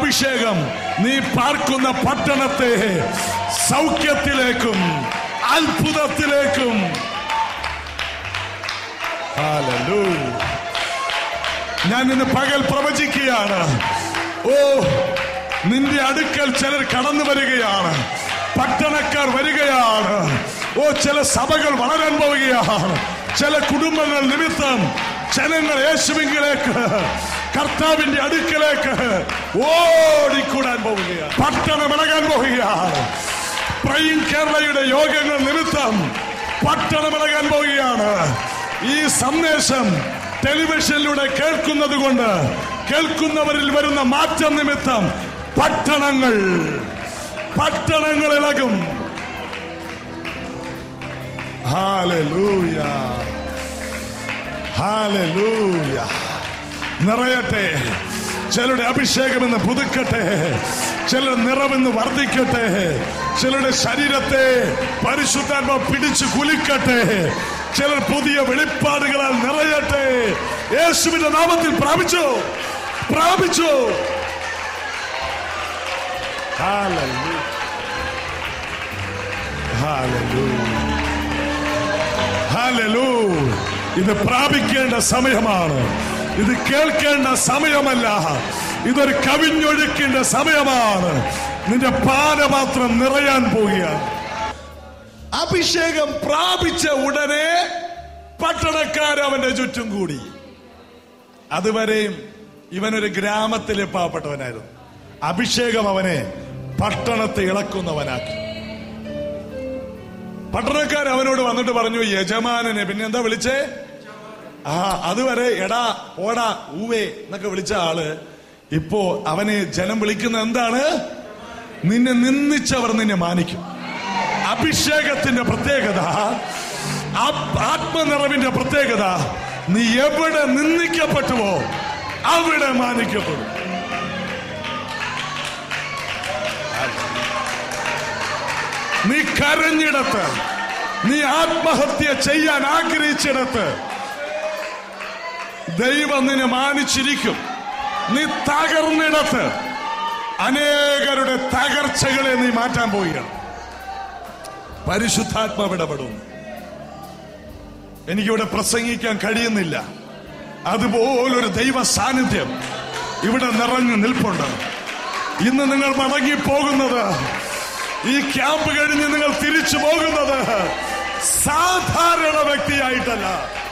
അഭിഷേകം നീ പാർക്കുന്ന പട്ടണത്തെ സൗഖ്യത്തിലേക്കും അത്ഭുതത്തിലേക്കും Hallelujah. ഞാൻ ഇന്ന് പകൽ പ്രവചിക്കുകയാണ് ഓ നിന്റെ അടുക്കൽ ചിലർ കടന്നു വരികയാണ് പട്ടണക്കാർ വരികയാണ് ഓ ചില സഭകൾ വളരാൻ പോവുകയാണ് ചില കുടുംബങ്ങൾ നിമിത്തം ജനങ്ങൾ യേശുവിങ്കിലേക്ക് കർത്താവിന്റെ അടുക്കലേക്ക് ഓടിക്കൂടാൻ പോവുകയാണ് പട്ടണം ഇളകാൻ പോവുകയാണ് പ്രൈം കേരളയുടെ യോഗങ്ങൾ നിമിത്തം പട്ടണം ഇളകാൻ പോവുകയാണ് ഈ സന്ദേശം ടെലിവിഷനിലൂടെ കേൾക്കുന്നത് കൊണ്ട് കേൾക്കുന്നവരിൽ വരുന്ന മാറ്റം നിമിത്തം പട്ടണങ്ങൾ പട്ടണങ്ങൾ ഇളകും ഹാലലൂയ ഹാലലൂയ നിറയട്ടെ ചിലരുടെ അഭിഷേകമെന്ന് പുതുക്കട്ടെ ചിലർ നിറമെന്ന് വർദ്ധിക്കട്ടെ ചിലരുടെ ശരീരത്തെ പരിശുദ്ധാത്മ പിടിച്ചു കുലുക്കട്ടെ ചിലർ പുതിയ വെളിപ്പാടുകളാൽ നിറയട്ടെ യേശുവിന്റെ നാമത്തിൽ പ്രാപിച്ചു പ്രാപിച്ചു Hallelujah. Hallelujah. Hallelujah. ഇത് പ്രാപിക്കേണ്ട സമയമാണ് ഇത് കേൾക്കേണ്ട സമയമല്ല ഇതൊരു കവിഞ്ഞൊഴുക്കേണ്ട സമയമാണ് നിന്റെ പാനപാത്രം നിറയാൻ പോവുകയാണ് അഭിഷേകം പ്രാപിച്ച ഉടനെ പട്ടണക്കാർ അവന്റെ ചുറ്റും കൂടി അതുവരെയും ഇവനൊരു ഗ്രാമത്തിലെ പാവപ്പെട്ടവനായിരുന്നു അഭിഷേകം അവനെ പട്ടണത്തെ ഇളക്കുന്നവനാക്കി പട്ടണക്കാർ അവനോട് വന്നിട്ട് പറഞ്ഞു യജമാനനെ പിന്നെ എന്താ വിളിച്ചേ ആ അതുവരെ എടാ ഓടാ ഊവേ എന്നൊക്കെ വിളിച്ച ആള് ഇപ്പോ അവനെ ജനം വിളിക്കുന്ന എന്താണ് നിന്നെ നിന്ദിച്ചവർ നിന്നെ മാനിക്കും അഭിഷേകത്തിന്റെ പ്രത്യേകത ആ- ആത്മനിറവിന്റെ പ്രത്യേകത നീ എവിടെ നിന്ദിക്കപ്പെട്ടുവോ അവിടെ മാനിക്കപ്പെടും നീ കരഞ്ഞിടത്ത് നീ ആത്മഹത്യ ചെയ്യാൻ ആഗ്രഹിച്ചിടത്ത് ദൈവം നിന്നെ മാനിച്ചിരിക്കും നീ തകർന്നിടത്ത് അനേകരുടെ തകർച്ചകളെ നീ മാറ്റാൻ പോവുകയാണ് പരിശുദ്ധാത്മാവ് ഇടപെടും എനിക്കിവിടെ പ്രസംഗിക്കാൻ കഴിയുന്നില്ല അതുപോലൊരു ദൈവ സാന്നിധ്യം ഇവിടെ നിറഞ്ഞു നിൽപ്പുണ്ട് ഇന്ന് നിങ്ങൾ മടങ്ങി പോകുന്നത് ഈ ക്യാമ്പ് കഴിഞ്ഞ് നിങ്ങൾ തിരിച്ചു പോകുന്നത് സാധാരണ വ്യക്തിയായിട്ടല്ല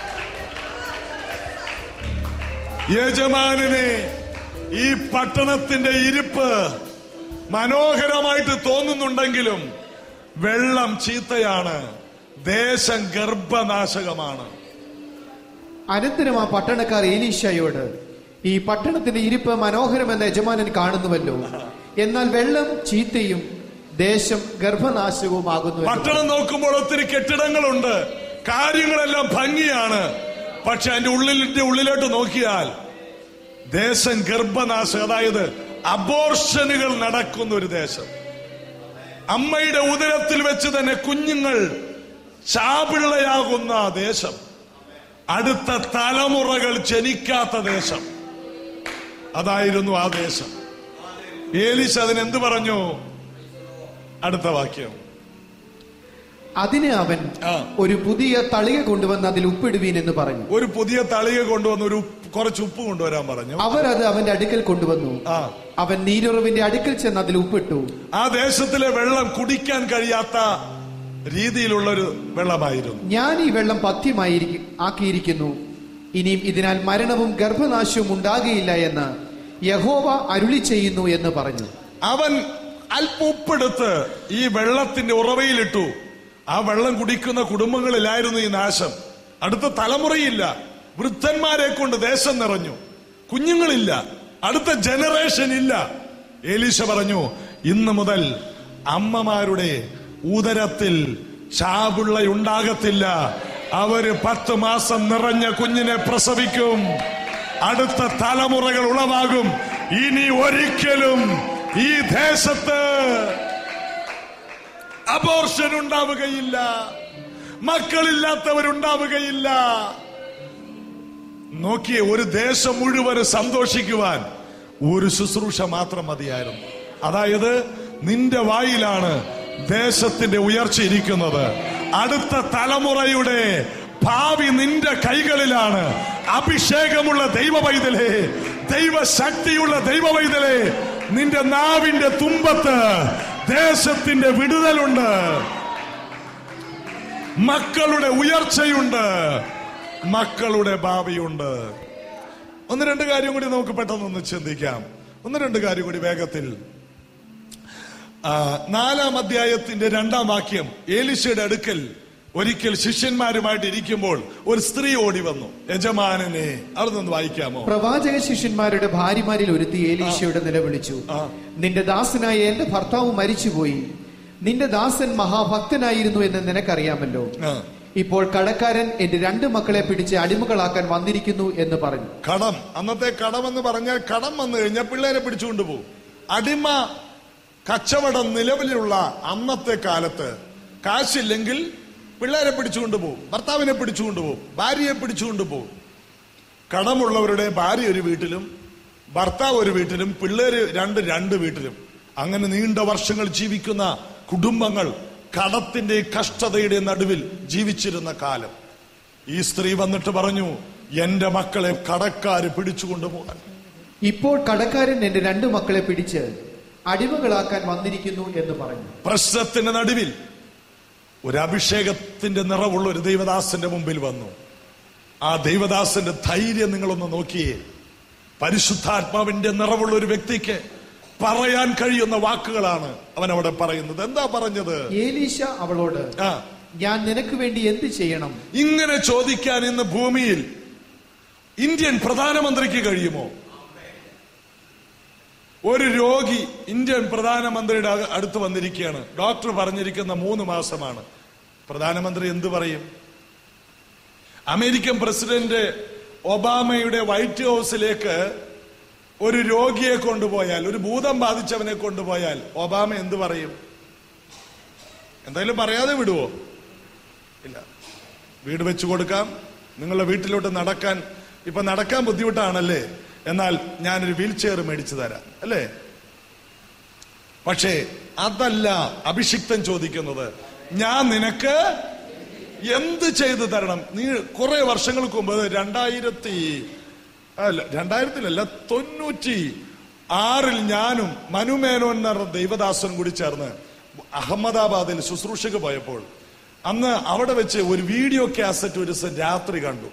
യജമാനെ ഈ പട്ടണത്തിന്റെ ഇരിപ്പ് മനോഹരമായിട്ട് തോന്നുന്നുണ്ടെങ്കിലും വെള്ളം ചീത്തയാണ് ദേശം ഗർഭനാശകമാണ് അനന്തരം ആ പട്ടണക്കാർ ഏലീശയോട് ഈ പട്ടണത്തിന്റെ ഇരിപ്പ് മനോഹരമെന്ന് യജമാനൻ കാണുന്നുവല്ലോ എന്നാൽ വെള്ളം ചീത്തയും ദേശം ഗർഭനാശകവുമാകുന്നു പട്ടണം നോക്കുമ്പോൾ ഒത്തിരി കെട്ടിടങ്ങളുണ്ട് കാര്യങ്ങളെല്ലാം ഭംഗിയാണ് പക്ഷെ അതിന്റെ ഉള്ളിലിന്റെ ഉള്ളിലോട്ട് നോക്കിയാൽ ദേശം ഗർഭനാശം അതായത് അബോർഷനുകൾ നടക്കുന്ന ഒരു ദേശം അമ്മയുടെ ഉദരത്തിൽ വെച്ച് തന്നെ കുഞ്ഞുങ്ങൾ ചാപിള്ളയാകുന്ന ദേശം അടുത്ത തലമുറകൾ ജനിക്കാത്ത ദേശം അതായിരുന്നു ആ ദേശം ഏലിസ് അതിനെന്ത് പറഞ്ഞു അടുത്ത വാക്യം അതിന് അവൻ ആ. ഒരു പുതിയ തളിക കൊണ്ടുവന്ന് അതിൽ ഉപ്പിടുവീൻ എന്ന് പറഞ്ഞു ഒരു പുതിയ തളിക കൊണ്ടുവന്ന് ഒരു ഉപ്പ്- കുറച്ച് ഉപ്പ് കൊണ്ടുവരാൻ പറഞ്ഞു അവർ അത് അവന്റെ അടുക്കൽ കൊണ്ടുവന്നു ആ അവൻ നീരുറവിന്റെ അടുക്കൽ ചെന്ന് അതിൽ ഉപ്പിട്ടു ആ ദേശത്തിലെ വെള്ളം കുടിക്കാൻ കഴിയാത്ത രീതിയിലുള്ള ഒരു വെള്ളമായിരുന്നു ഞാൻ ഈ വെള്ളം പഥ്യമായി ആക്കിയിരിക്കുന്നു ഇനിയും ഇതിനാൽ മരണവും ഗർഭനാശവും ഉണ്ടാകുകയില്ല എന്ന് യഹോവ അരുളി ചെയ്യുന്നു എന്ന് പറഞ്ഞു അവൻ അല്പം ഉപ്പെടുത്ത് ഈ വെള്ളത്തിന്റെ ഉറവയിലിട്ടു ആ വെള്ളം കുടിക്കുന്ന കുടുംബങ്ങളിലായിരുന്നു ഈ നാശം അടുത്ത തലമുറയില്ല വൃദ്ധന്മാരെ കൊണ്ട് ദേശം നിറഞ്ഞു കുഞ്ഞുങ്ങളില്ല അടുത്ത ജനറേഷൻ ഇല്ല ഏലീശ പറഞ്ഞു ഇന്ന് മുതൽ അമ്മമാരുടെ ഉദരത്തിൽ ചാപിള്ളയുണ്ടാകത്തില്ല അവര് പത്ത് മാസം നിറഞ്ഞ കുഞ്ഞിനെ പ്രസവിക്കും അടുത്ത തലമുറകൾ ഉളവാകും ഇനി ഒരിക്കലും ഈ ദേശത്ത് അബോർഷൻ ഉണ്ടാവുകയില്ല മക്കളില്ലാത്തവരുണ്ടാവുകയില്ല നോക്കിയേ ഒരു ദേശം മുഴുവൻ സന്തോഷിക്കുവാൻ ഒരു ശുശ്രൂഷ മാത്രം മതിയായിരുന്നു അതായത് നിന്റെ വായിലാണ് ദേശത്തിന്റെ ഉയർച്ച ഇരിക്കുന്നത് അടുത്ത തലമുറയുടെ ഭാവി നിന്റെ കൈകളിലാണ് അഭിഷേകമുള്ള ദൈവ പൈതലേ ദൈവശക്തിയുള്ള ദൈവ പൈതലേ നിന്റെ നാവിന്റെ തുമ്പത്ത് ദേശത്തിന്റെ വിടുതലുണ്ട് മക്കളുടെ ഉയർച്ചയുണ്ട് മക്കളുടെ ഭാവിയുണ്ട് ഒന്ന് രണ്ട് കാര്യം കൂടി നമുക്ക് പെട്ടെന്ന് ഒന്ന് ചിന്തിക്കാം ഒന്ന് രണ്ട് കാര്യം കൂടി വേഗത്തിൽ ആ, നാലാം അധ്യായത്തിന്റെ രണ്ടാം വാക്യം ഏലിശയുടെ അടുക്കൽ ഒരിക്കൽ ശിഷ്യന്മാരുമായിട്ട് ഇരിക്കുമ്പോൾ ഒരു സ്ത്രീ ഓടി വന്നു യജമാനനെ അതൊന്ന് വായിക്കാമോ പ്രവാചക ശിഷ്യന്മാരുടെ ഭാര്യമാരിൽ ഒരുത്തി ഏലീശയോട് നിലവിളിച്ചു ആ. നിന്റെ ദാസനായ എന്റെ ഭർത്താവ് മരിച്ചുപോയി നിന്റെ ദാസൻ മഹാഭക്തനായിരുന്നു എന്ന് നിനക്കറിയാമല്ലോ ആ, ഇപ്പോൾ കടക്കാരൻ എന്റെ രണ്ട് മക്കളെ പിടിച്ച് അടിമകളാക്കാൻ വന്നിരിക്കുന്നു എന്ന് പറഞ്ഞു കടം അന്നത്തെ കടം എന്ന് പറഞ്ഞാൽ കടം വന്നു കഴിഞ്ഞാൽ പിള്ളേരെ പിടിച്ചുകൊണ്ട് പോകും അടിമ കച്ചവടം നിലവിലുള്ള അന്നത്തെ കാലത്ത് കാശില്ലെങ്കിൽ പിള്ളേരെ പിടിച്ചുകൊണ്ട് പോകും ഭർത്താവിനെ പിടിച്ചുകൊണ്ട് പോകും ഭാര്യയെ പിടിച്ചുകൊണ്ട് പോകും കടമുള്ളവരുടെ ഭാര്യ ഒരു വീട്ടിലും ഭർത്താവ് ഒരു വീട്ടിലും പിള്ളേര് രണ്ട് രണ്ട് വീട്ടിലും അങ്ങനെ നീണ്ട വർഷങ്ങൾ ജീവിക്കുന്ന കുടുംബങ്ങൾ കടത്തിന്റെ കഷ്ടതയുടെ നടുവിൽ ജീവിച്ചിരുന്ന കാലം ഈ സ്ത്രീ വന്നിട്ട് പറഞ്ഞു എന്റെ മക്കളെ കടക്കാര് പിടിച്ചുകൊണ്ടുപോകാൻ ഇപ്പോൾ കടക്കാരൻ എന്റെ രണ്ട് മക്കളെ പിടിച്ച് അടിമകളാക്കാൻ വന്നിരിക്കുന്നു എന്ന് പറഞ്ഞു പ്രശ്നത്തിന്റെ നടുവിൽ ഒരു അഭിഷേകത്തിന്റെ നിറവുള്ള ഒരു ദൈവദാസന്റെ മുമ്പിൽ വന്നു ആ ദൈവദാസന്റെ ധൈര്യം നിങ്ങളൊന്ന് നോക്കിയേ പരിശുദ്ധാത്മാവിന്റെ നിറവുള്ള ഒരു വ്യക്തിക്ക് പറയാൻ കഴിയുന്ന വാക്കുകളാണ് അവൻ അവിടെ പറയുന്നത് എന്താ പറഞ്ഞത് ഏലീശ അവളോട് ആ ഞാൻ നിനക്ക് വേണ്ടി എന്ത് ചെയ്യണം ഇങ്ങനെ ചോദിക്കാൻ ഇന്ന് ഭൂമിയിൽ ഇന്ത്യൻ പ്രധാനമന്ത്രിക്ക് കഴിയുമോ ഒരു രോഗി ഇന്ത്യൻ പ്രധാനമന്ത്രിയുടെ അക- അടുത്ത് വന്നിരിക്കുകയാണ് ഡോക്ടർ പറഞ്ഞിരിക്കുന്ന മൂന്ന് മാസമാണ് പ്രധാനമന്ത്രി എന്തു പറയും അമേരിക്കൻ പ്രസിഡന്റ് ഒബാമയുടെ വൈറ്റ് ഹൗസിലേക്ക് ഒരു രോഗിയെ കൊണ്ടുപോയാൽ ഒരു ഭൂതം ബാധിച്ചവനെ കൊണ്ടുപോയാൽ ഒബാമ എന്തു പറയും എന്തായാലും പറയാതെ വിടുവോ ഇല്ല വീട് വെച്ചു കൊടുക്കാം നിങ്ങളുടെ വീട്ടിലോട്ട് നടക്കാൻ ഇപ്പൊ നടക്കാൻ ബുദ്ധിമുട്ടാണല്ലേ എന്നാൽ ഞാനൊരു വീൽ ചെയർ മേടിച്ചു തരാം അല്ലേ പക്ഷേ അതല്ല അഭിഷിക്തൻ ചോദിക്കുന്നത് ഞാൻ നിനക്ക് എന്ത് ചെയ്തു തരണം നീ കുറെ വർഷങ്ങൾക്ക് മുമ്പ് രണ്ടായിരത്തി അല്ല രണ്ടായിരത്തിലല്ല തൊണ്ണൂറ്റി ആറിൽ ഞാനും മനുമേനോൻ എന്ന് പറഞ്ഞ ദൈവദാസനും കൂടി ചേർന്ന് അഹമ്മദാബാദിൽ ശുശ്രൂഷയ്ക്ക് പോയപ്പോൾ അന്ന് അവിടെ വെച്ച് ഒരു വീഡിയോ കാസറ്റ് ഒരു ദിവസം രാത്രി കണ്ടു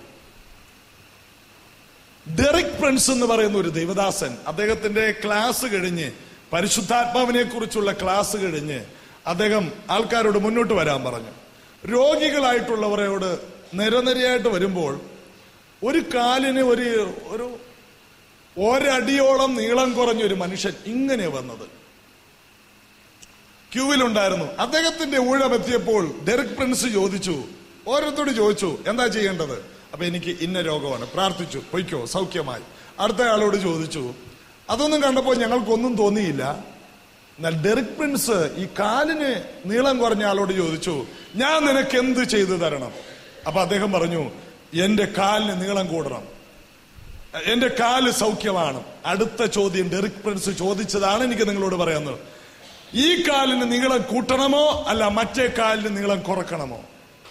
ഡെറിക് പ്രിൻസ് എന്ന് പറയുന്ന ഒരു ദൈവദാസൻ അദ്ദേഹത്തിന്റെ ക്ലാസ് കഴിഞ്ഞ് പരിശുദ്ധാത്മാവിനെ കുറിച്ചുള്ള ക്ലാസ് കഴിഞ്ഞ് അദ്ദേഹം ആൾക്കാരോട് മുന്നോട്ട് വരാൻ പറഞ്ഞു രോഗികളായിട്ടുള്ളവരോട് നിരനിരയായിട്ട് വരുമ്പോൾ ഒരു കാലിന് ഒരു ഒരു ഒരടിയോളം നീളം കുറഞ്ഞ ഒരു മനുഷ്യൻ ഇങ്ങനെ വന്നത് ക്യൂവിലുണ്ടായിരുന്നു അദ്ദേഹത്തിന്റെ ഊഴമെത്തിയപ്പോൾ ഡെറിക് പ്രിൻസ് ചോദിച്ചു ഓരോരുത്തോട് ചോദിച്ചു എന്താ ചെയ്യേണ്ടത് അപ്പൊ എനിക്ക് ഇന്ന രോഗമാണ് പ്രാർത്ഥിച്ചു പൊയ്ക്കോ സൗഖ്യമായി അടുത്ത ആളോട് ചോദിച്ചു അതൊന്നും കണ്ടപ്പോൾ ഞങ്ങൾക്കൊന്നും തോന്നിയില്ല എന്നാൽ ഡെറിക് പ്രിൻസ് ഈ കാലിന് നീളം കുറഞ്ഞ ആളോട് ചോദിച്ചു ഞാൻ നിനക്ക് എന്ത് ചെയ്തു തരണം അപ്പൊ അദ്ദേഹം പറഞ്ഞു എന്റെ കാലിന് നീളം കൂടണം എന്റെ കാല് സൗഖ്യമാണ് അടുത്ത ചോദ്യം ഡെറിക് പ്രിൻസ് ചോദിച്ചതാണ് എനിക്ക് നിങ്ങളോട് പറയാനുള്ളത് ഈ കാലിന് നീളം കൂട്ടണമോ അല്ല മറ്റേ കാലിന് നീളം കുറക്കണമോ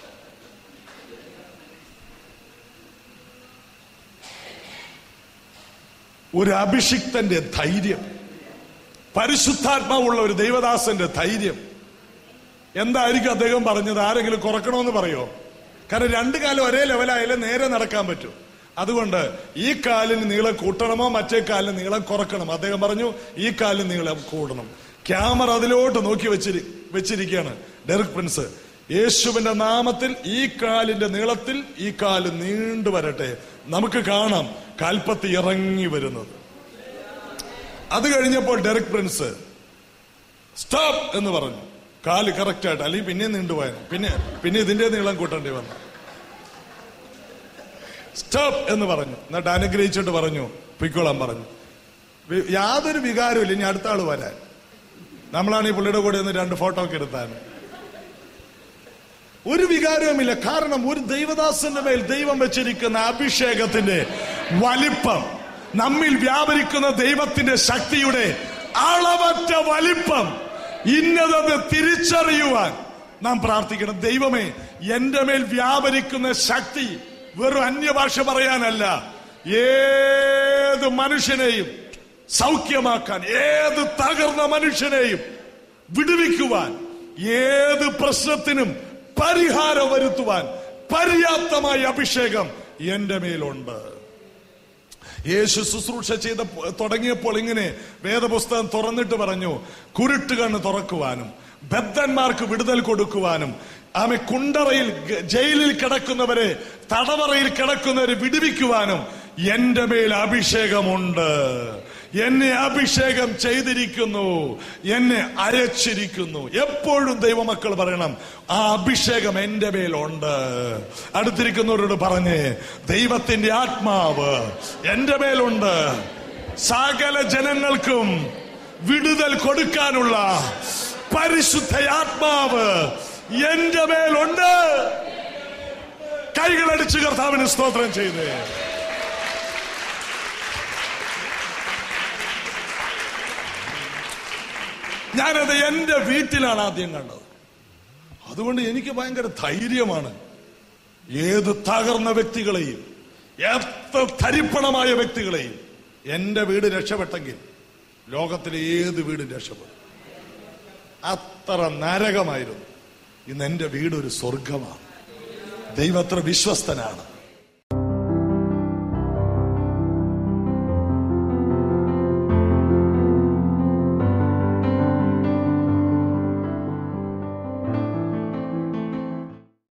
ഒരു അഭിഷിക്തന്റെ ധൈര്യം പരിശുദ്ധാത്മാവുള്ള ഒരു ദൈവദാസന്റെ ധൈര്യം എന്തായിരിക്കും അദ്ദേഹം പറഞ്ഞത് ആരെങ്കിലും കുറക്കണമെന്ന് പറയോ കാരണം രണ്ടു കാലം ഒരേ ലെവലായാലേ നേരെ നടക്കാൻ പറ്റൂ അതുകൊണ്ട് ഈ കാലിന് നീളം കൂട്ടണമോ മറ്റേ കാലിന് നീളം കുറക്കണം അദ്ദേഹം പറഞ്ഞു ഈ കാലിന് നീളം കൂടണം ക്യാമറ അതിലോട്ട് നോക്കി വെച്ചിരി വെച്ചിരിക്കുകയാണ് ഡെറിക് പ്രിൻസ് യേശുവിന്റെ നാമത്തിൽ ഈ കാലിന്റെ നീളത്തിൽ ഈ കാല് നീണ്ടു വരട്ടെ നമുക്ക് കാണാം കാൽപ്പത്തി ഇറങ്ങി വരുന്നത് അത് കഴിഞ്ഞപ്പോൾ ഡെറിക് പ്രിൻസ് സ്റ്റോപ്പ് എന്ന് പറഞ്ഞു കാല് കറക്റ്റ് ആയിട്ട് അല്ലെങ്കിൽ പിന്നെ നീണ്ടുപോയാൽ പിന്നെ പിന്നെ ഇതിന്റെ നീളം കൂട്ടേണ്ടി വന്നു സ്റ്റോപ്പ് എന്ന് പറഞ്ഞു എന്നിട്ട് അനുഗ്രഹിച്ചിട്ട് പറഞ്ഞു പൊയ്ക്കോളാൻ പറഞ്ഞു വി- യാതൊരു വികാരവും ഇല്ല ഇനി അടുത്ത ആള് വരാൻ നമ്മളാണ് ഈ പുള്ളിയുടെ കൂടെ ഒന്ന് രണ്ട് ഫോട്ടോ ഒക്കെ എടുത്താൻ ഒരു വികാരവുമില്ല കാരണം ഒരു ദൈവദാസന്റെ മേൽ ദൈവം വെച്ചിരിക്കുന്ന അഭിഷേകത്തിന്റെ വലിപ്പം നമ്മിൽ വ്യാപരിക്കുന്ന ദൈവത്തിന്റെ ശക്തിയുടെ അളവറ്റ വലിപ്പം ഇന്നതെന്ന് തിരിച്ചറിയുവാൻ നാം പ്രാർത്ഥിക്കണം ദൈവമേ എന്റെ മേൽ വ്യാപരിക്കുന്ന ശക്തി വെറും അന്യഭാഷ പറയാനല്ല ഏത് മനുഷ്യനെയും സൗഖ്യമാക്കാൻ ഏത് തകർന്ന മനുഷ്യനെയും വിടുവിക്കുവാൻ ഏത് പ്രശ്നത്തിനും പരിഹാരം വരുത്തുവാൻ പര്യാപ്തമായ അഭിഷേകം എന്റെ മേലുണ്ട് യേശു ശുശ്രൂഷ ചെയ്ത തുടങ്ങിയപ്പോൾ ഇങ്ങനെ വേദപുസ്തകം തുറന്നിട്ട് പറഞ്ഞു കുരുട്ട് കണ്ണ് തുറക്കുവാനും ബദ്ധന്മാർക്ക് വിടുതൽ കൊടുക്കുവാനും ആമെ കുണ്ടറയിൽ ഗ- ജയിലിൽ കിടക്കുന്നവരെ തടവറയിൽ കിടക്കുന്നവരെ വിടുവിക്കുവാനും എന്റെ മേൽ അഭിഷേകമുണ്ട് എന്നെ അഭിഷേകം ചെയ്തിരിക്കുന്നു എന്നെ അയച്ചിരിക്കുന്നു എപ്പോഴും ദൈവമക്കൾ പറയണം ആ അഭിഷേകം എന്റെ മേലുണ്ട് അടുത്തിരിക്കുന്നവരോട് പറഞ്ഞേ ദൈവത്തിന്റെ ആത്മാവ് എന്റെ മേലുണ്ട് സകല ജനങ്ങൾക്കും വിടുതൽ കൊടുക്കാനുള്ള പരിശുദ്ധ ആത്മാവ് എന്റെ മേലുണ്ട് കൈകളടിച്ച് കർത്താവിന് സ്തോത്രം ചെയ്തേ ഞാനത് എന്റെ വീട്ടിലാണ് ആദ്യം കണ്ടത് അതുകൊണ്ട് എനിക്ക് ഭയങ്കര ധൈര്യമാണ് ഏത് തകർന്ന വ്യക്തികളെയും എത്ര തരിപ്പണമായ വ്യക്തികളെയും എന്റെ വീട് രക്ഷപ്പെട്ടെങ്കിൽ ലോകത്തിലെ ഏത് വീടും രക്ഷപ്പെടും അത്ര നരകമായിരുന്നു ഇന്ന് എന്റെ വീട് ഒരു സ്വർഗമാണ് ദൈവം അത്ര വിശ്വസ്തനാണ്